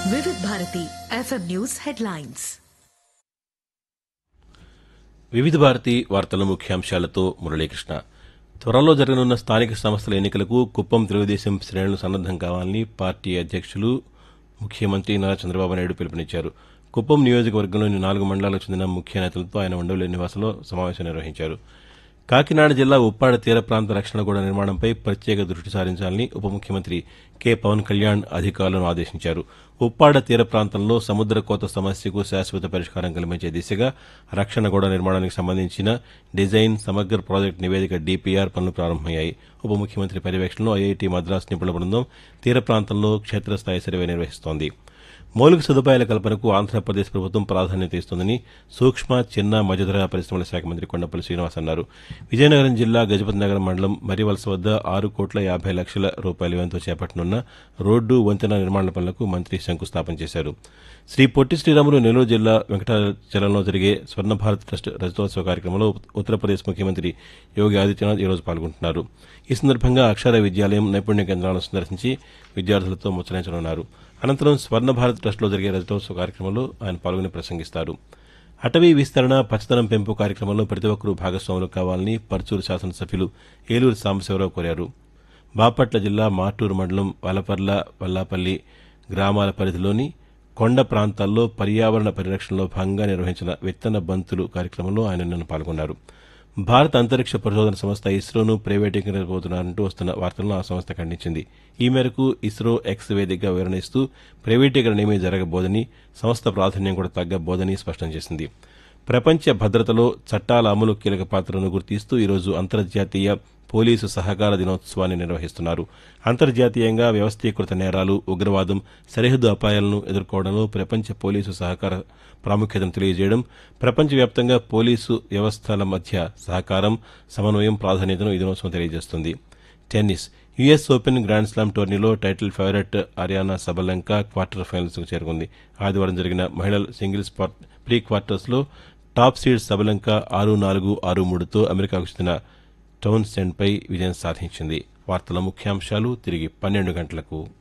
వివిధ Bharati FM news headlines వివిధ భారతి వార్తల ముఖ్యాంశాలతో మురళీకృష్ణ త్వరలో జరగనున్న స్థానిక సంస్థల ఎన్నికలకు కుప్పం తెలుగుదేశం శ్రేణులు సన్నద్దం కావాలని పార్టీ అధ్యక్షులు ముఖ్యమంత్రి నారా చంద్రబాబు నాయుడు పిలుపునిచ్చారు కుప్పం నియోజకవర్గంలోని నాలుగు మండలాలకు చెందిన ముఖ్య నేతలతో ఆయన ఉండవల్లి నివాసంలో సమావేశం నిర్వహించారు కాకినాడ జిల్లా ఉప్పాడ తీర ప్రాంత రక్షణ గోడ నిర్మాణంపై ప్రత్యేక దృష్టి సారించాలని ఉప ముఖ్యమంత్రి కె పవన్ కళ్యాణ్ అధికారులను ఆదేశించారు ఉప్పాడ తీర ప్రాంతంలో సముద్ర కోత సమస్యకు శాశ్వత పరిష్కారం కల్పించే దిశగా రక్షణ గోడ నిర్మాణానికి సంబంధించిన డిజైన్ సమగ్ర ప్రాజెక్టు నివేదిక డీపీఆర్ పనులు ప్రారంభమయ్యాయి ఉప ముఖ్యమంత్రి పర్యవేక్షణలో ఐఐటీ మద్రాస్ నిపుణుల బృందం తీర ప్రాంతంలో క్షేత్రస్థాయి సర్వే నిర్వహిస్తోంది మౌలిక సదుపాయాల కల్పనకు ఆంధ్రప్రదేశ్ ప్రభుత్వం ప్రాధాన్యత ఇస్తోందని సూక్ష్మ చిన్న మధ్యధర పరిశ్రమల శాఖ మంత్రి కొండపల్లి శ్రీనివాస్ అన్నారు విజయనగరం జిల్లా గజపతి నగరం మండలం మరివలస వద్ద ఆరు కోట్ల యాభై లక్షల రూపాయల వ్యయంతో చేపట్టనున్న రోడ్డు వంతెన నిర్మాణ పనులకు మంత్రి శంకుస్థాపన చేశారు శ్రీ పొట్టి శ్రీరాములు నెల్లూరు జిల్లా వెంకటాచలంలో జరిగే స్వర్ణ భారత్ ట్రస్ట్ రజతోత్సవ కార్యక్రమంలో ఉత్తరప్రదేశ్ ముఖ్యమంత్రి యోగి ఆదిత్యనాథ్ ఈరోజు పాల్గొంటున్నారు ఈ సందర్భంగా అక్షర విద్యాలయం నైపుణ్య కేంద్రాలను సందర్శించి విద్యార్థులతో ముచ్చరించనున్నారు అనంతరం స్వర్ణ భారత్ ట్రస్ట్లో జరిగే రజతోత్సవ కార్యక్రమంలో ఆయన పాల్గొని ప్రసంగిస్తారు అటవీ విస్తరణ పచ్చదనం పెంపు కార్యక్రమంలో ప్రతి ఒక్కరూ భాగస్వాములు కావాలని పర్చూరు శాసనసభ్యులు ఏలూరు సాంబశివరావు కోరారు బాపట్ల జిల్లా మార్టూరు మండలం వలపర్ల వల్లాపల్లి గ్రామాల పరిధిలోని కొండ ప్రాంతాల్లో పర్యావరణ పరిరక్షణలో భాగంగా నిర్వహించిన విత్తన బంతులు కార్యక్రమంలో ఆయన నిన్న పాల్గొన్నారు భారత అంతరిక్ష పరిశోధన సంస్థ ఇస్రోను ప్రైవేటీకరించబోతున్నారంటూ వస్తున్న వార్తలను ఆ సంస్థ ఖండించింది ఈ మేరకు ఇస్రో ఎక్స్ వేదికగా వివరణ ఇస్తూ ప్రైవేటీకరణ ఏమీ జరగబోదని సంస్థ ప్రాధాన్యం కూడా తగ్గబోదని స్పష్టం చేసింది ప్రపంచ భద్రతలో చట్టాల అమలు కీలక పాత్రను గుర్తిస్తూ ఈరోజు అంతర్జాతీయ పోలీసు సహకార దినోత్సవాన్ని నిర్వహిస్తున్నారు అంతర్జాతీయంగా వ్యవస్థీకృత నేరాలు ఉగ్రవాదం సరిహద్దు అపాయాలను ఎదుర్కోవడంలో ప్రపంచ పోలీసు సహకార ప్రాముఖ్యతను తెలియజేయడం ప్రపంచవ్యాప్తంగా పోలీసు వ్యవస్థల మధ్య సహకారం సమన్వయం ప్రాధాన్యతను ఈ దినోత్సవం తెలియజేస్తుంది tennis US open grand slam టోర్నీలో title favourite Aryna Sabalenka quarter ఫైనల్స్కు చేరుకుంది ఆదివారం జరిగిన మహిళల సింగిల్స్ ప్రీ క్వార్టర్స్లో టాప్ సీడ్ సబలంక ఆరు నాలుగు ఆరు మూడుతో అమెరికాకు చెందిన టౌన్ సెండ్పై విజయం సాధించింది వార్తల ముఖ్యాంశాలు తిరిగి పన్నెండు గంటలకు